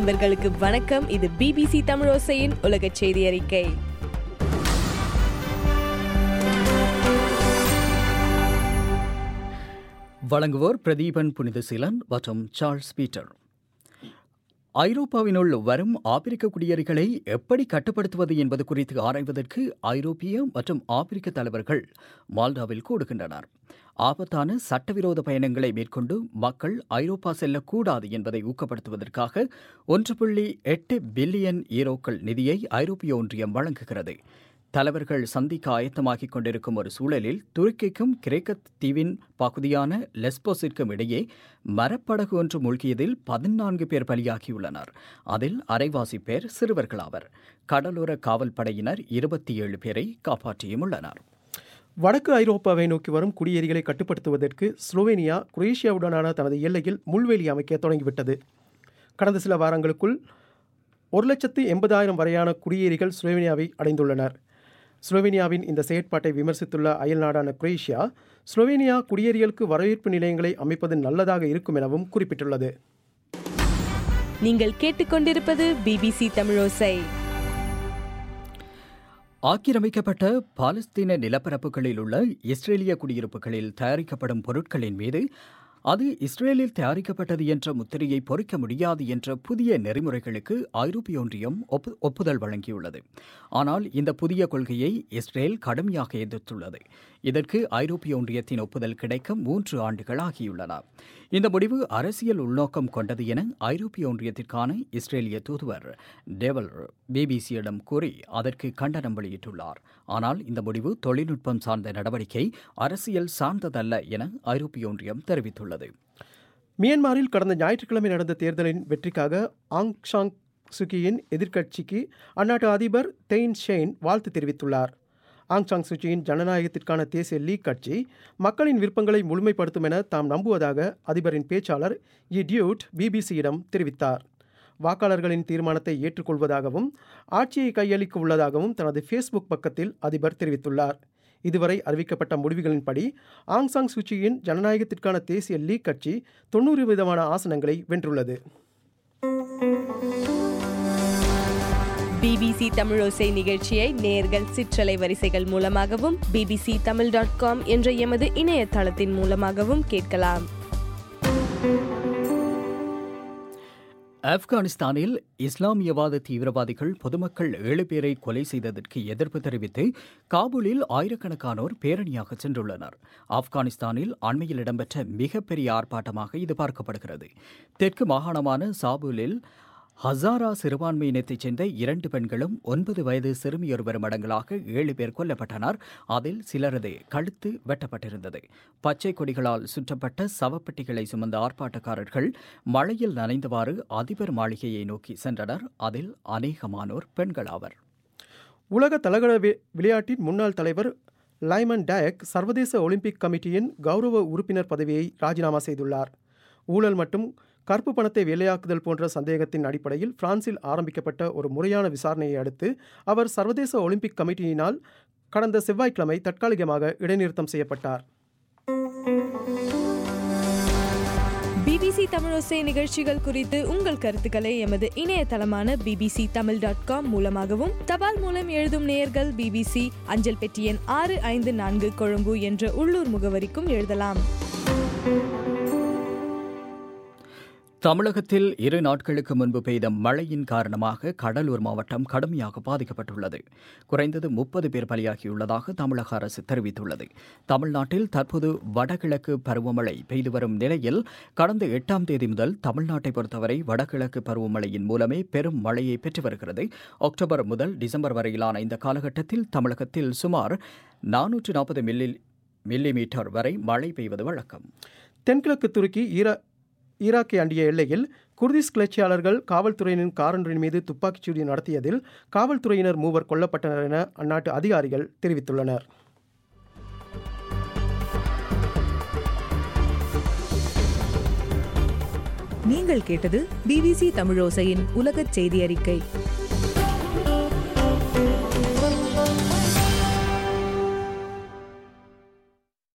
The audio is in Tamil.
அன்பர்களுக்கு வணக்கம் இது பிபிசி தமிழோசையின் உலக செய்தி அறிக்கை வழங்குவோர் பிரதீபன் புனிதசீலன் மற்றும் சார்ல்ஸ் பீட்டர் ஐரோப்பாவினுள் வரும் ஆப்பிரிக்க குடியேறிகளை எப்படி கட்டுப்படுத்துவது என்பது குறித்து ஆராய்வதற்கு ஐரோப்பிய மற்றும் ஆப்பிரிக்க தலைவர்கள் மால்டாவில் கூடுகின்றனர் ஆபத்தான சட்டவிரோத பயணங்களை மேற்கொண்டு மக்கள் ஐரோப்பா செல்லக்கூடாது என்பதை ஊக்கப்படுத்துவதற்காக ஒன்று புள்ளி எட்டு பில்லியன் ஈரோக்கள் நிதியை ஐரோப்பிய ஒன்றியம் வழங்குகிறது தலைவர்கள் சந்திக்க ஆயத்தமாகிக் கொண்டிருக்கும் ஒரு சூழலில் துருக்கிக்கும் கிரேக்க தீவின் பகுதியான லெஸ்போஸிற்கும் இடையே மரப்படகு ஒன்று மூழ்கியதில் பதினான்கு பேர் பலியாகியுள்ளனர் அதில் அரைவாசி பேர் சிறுவர்களாவர் கடலோர காவல் படையினர் இருபத்தி ஏழு பேரை காப்பாற்றியும் உள்ளனர் வடக்கு ஐரோப்பாவை நோக்கி வரும் குடியேறிகளை கட்டுப்படுத்துவதற்கு ஸ்லோவேனியா குரேஷியாவுடனான தனது எல்லையில் முள்வேலி அமைக்க தொடங்கிவிட்டது கடந்த சில வாரங்களுக்குள் ஒரு லட்சத்து எண்பதாயிரம் வரையான குடியேறிகள் ஸ்லோவேனியாவை அடைந்துள்ளனர் ஸ்லோவேனியாவின் இந்த செயற்பாட்டை விமர்சித்துள்ள அயல் நாடான குரேஷியா ஸ்லோவேனியா குடியேறிகளுக்கு வரவேற்பு நிலையங்களை அமைப்பது நல்லதாக இருக்கும் எனவும் குறிப்பிட்டுள்ளது நீங்கள் கேட்டுக்கொண்டிருப்பது பிபிசி தமிழோசை ஆக்கிரமிக்கப்பட்ட பாலஸ்தீன நிலப்பரப்புகளில் உள்ள இஸ்ரேலிய குடியிருப்புகளில் தயாரிக்கப்படும் பொருட்களின் மீது அது இஸ்ரேலில் தயாரிக்கப்பட்டது என்ற முத்திரையை பொறிக்க முடியாது என்ற புதிய நெறிமுறைகளுக்கு ஐரோப்பிய ஒன்றியம் ஒப்பு ஒப்புதல் வழங்கியுள்ளது ஆனால் இந்த புதிய கொள்கையை இஸ்ரேல் கடுமையாக எதிர்த்துள்ளது இதற்கு ஐரோப்பிய ஒன்றியத்தின் ஒப்புதல் கிடைக்க மூன்று ஆண்டுகள் ஆகியுள்ளன இந்த முடிவு அரசியல் உள்நோக்கம் கொண்டது என ஐரோப்பிய ஒன்றியத்திற்கான இஸ்ரேலிய தூதுவர் டேவல் பிபிசியிடம் கூறி அதற்கு கண்டனம் வெளியிட்டுள்ளார் ஆனால் இந்த முடிவு தொழில்நுட்பம் சார்ந்த நடவடிக்கை அரசியல் சார்ந்ததல்ல என ஐரோப்பிய ஒன்றியம் தெரிவித்துள்ளது மியான்மரில் கடந்த ஞாயிற்றுக்கிழமை நடந்த தேர்தலின் வெற்றிக்காக ஆங் சாங் சுகியின் எதிர்க்கட்சிக்கு அந்நாட்டு அதிபர் தெயின் ஷெயின் வாழ்த்து தெரிவித்துள்ளார் ஆங் சாங் சுச்சியின் ஜனநாயகத்திற்கான தேசிய லீக் கட்சி மக்களின் விருப்பங்களை முழுமைப்படுத்தும் என தாம் நம்புவதாக அதிபரின் பேச்சாளர் இ டியூட் பிபிசியிடம் தெரிவித்தார் வாக்காளர்களின் தீர்மானத்தை ஏற்றுக்கொள்வதாகவும் ஆட்சியை கையளிக்க உள்ளதாகவும் தனது ஃபேஸ்புக் பக்கத்தில் அதிபர் தெரிவித்துள்ளார் இதுவரை அறிவிக்கப்பட்ட முடிவுகளின்படி ஆங் சாங் சூச்சியின் ஜனநாயகத்திற்கான தேசிய லீக் கட்சி தொண்ணூறு விதமான ஆசனங்களை வென்றுள்ளது பிபிசி தமிழோசை நிகழ்ச்சியை நேர்கள் சிற்றலை வரிசைகள் மூலமாகவும் பிபிசி தமிழ் டாட் காம் என்ற எமது இணையதளத்தின் மூலமாகவும் கேட்கலாம் ஆப்கானிஸ்தானில் இஸ்லாமியவாத தீவிரவாதிகள் பொதுமக்கள் ஏழு பேரை கொலை செய்ததற்கு எதிர்ப்பு தெரிவித்து காபூலில் ஆயிரக்கணக்கானோர் பேரணியாக சென்றுள்ளனர் ஆப்கானிஸ்தானில் அண்மையில் இடம்பெற்ற மிகப்பெரிய ஆர்ப்பாட்டமாக இது பார்க்கப்படுகிறது தெற்கு மாகாணமான சாபூலில் ஹசாரா சிறுபான்மையினத்தைச் சேர்ந்த இரண்டு பெண்களும் ஒன்பது வயது சிறுமியொருவரும் அடங்கலாக ஏழு பேர் கொல்லப்பட்டனர் அதில் சிலரது கழுத்து வெட்டப்பட்டிருந்தது பச்சை கொடிகளால் சுற்றப்பட்ட சவப்பெட்டிகளை சுமந்த ஆர்ப்பாட்டக்காரர்கள் மழையில் நனைந்தவாறு அதிபர் மாளிகையை நோக்கி சென்றனர் அதில் அநேகமானோர் பெண்களாவர் உலக தலகட விளையாட்டின் முன்னாள் தலைவர் லைமன் டயக் சர்வதேச ஒலிம்பிக் கமிட்டியின் கௌரவ உறுப்பினர் பதவியை ராஜினாமா செய்துள்ளார் ஊழல் மற்றும் கருப்பு பணத்தை வேலையாக்குதல் போன்ற சந்தேகத்தின் அடிப்படையில் பிரான்சில் ஆரம்பிக்கப்பட்ட ஒரு முறையான விசாரணையை அடுத்து அவர் சர்வதேச ஒலிம்பிக் கமிட்டியினால் கடந்த செவ்வாய்க்கிழமை தற்காலிகமாக இடைநிறுத்தம் செய்யப்பட்டார் பிபிசி தமிழோசை நிகழ்ச்சிகள் குறித்து உங்கள் கருத்துக்களை எமது இணையதளமான பிபிசி தமிழ் டாட் காம் மூலமாகவும் தபால் மூலம் எழுதும் நேயர்கள் பிபிசி அஞ்சல் பெட்டி எண் ஆறு ஐந்து நான்கு கொழும்பு என்ற உள்ளூர் முகவரிக்கும் எழுதலாம் தமிழகத்தில் இரு நாட்களுக்கு முன்பு பெய்த மழையின் காரணமாக கடலூர் மாவட்டம் கடுமையாக பாதிக்கப்பட்டுள்ளது குறைந்தது முப்பது பேர் பலியாகியுள்ளதாக தமிழக அரசு தெரிவித்துள்ளது தமிழ்நாட்டில் தற்போது வடகிழக்கு பருவமழை பெய்து வரும் நிலையில் கடந்த எட்டாம் தேதி முதல் தமிழ்நாட்டை பொறுத்தவரை வடகிழக்கு பருவமழையின் மூலமே பெரும் மழையை பெற்று வருகிறது அக்டோபர் முதல் டிசம்பர் வரையிலான இந்த காலகட்டத்தில் தமிழகத்தில் சுமார் நானூற்று நாற்பது மில்லி மில்லிமீட்டர் வரை மழை பெய்வது வழக்கம் தென்கிழக்கு துருக்கி ஈரா ஈராக்கை அண்டிய எல்லையில் குர்திஸ் கிளர்ச்சியாளர்கள் காவல்துறையினரின் காரொன்றின் மீது துப்பாக்கிச்சூடு நடத்தியதில் காவல்துறையினர் மூவர் கொல்லப்பட்டனர் என அந்நாட்டு அதிகாரிகள் தெரிவித்துள்ளனர் நீங்கள் கேட்டது பிபிசி தமிழோசையின் உலகச் செய்தி அறிக்கை